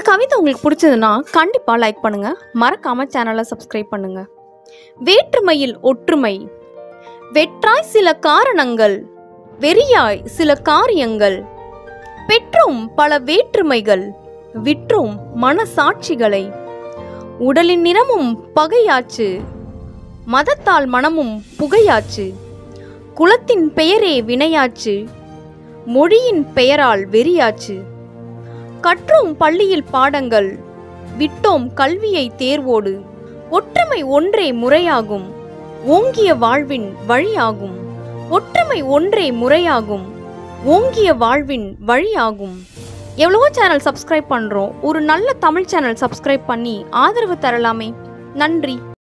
கவிதை உங்களுக்கு பிடிச்சதுன்னா கண்டிப்பாக லைக் பண்ணுங்க மறக்காம சேனலை சப்ஸ்கிரைப் பண்ணுங்க வேற்றுமையில் ஒற்றுமை வெற்றாய் சில காரணங்கள் வெறியாய் சில காரியங்கள் பெற்றோம் பல வேற்றுமைகள் விற்றோம் மனசாட்சிகளை உடலின் நிறமும் பகையாச்சு மதத்தால் மனமும் புகையாச்சு குலத்தின் பெயரே வினையாச்சு மொழியின் பெயரால் வெறியாச்சு கற்றோம் பள்ளியில் பாடங்கள் விட்டோம் கல்வியை தேர்வோடு ஒற்றுமை ஒன்றே முறையாகும் ஓங்கிய வாழ்வின் வழியாகும் ஒற்றுமை ஒன்றே முறையாகும் ஓங்கிய வாழ்வின் வழியாகும் எவ்வளவோ சேனல் சப்ஸ்கிரைப் பண்ணுறோம் ஒரு நல்ல தமிழ் சேனல் சப்ஸ்கிரைப் பண்ணி ஆதரவு தரலாமே நன்றி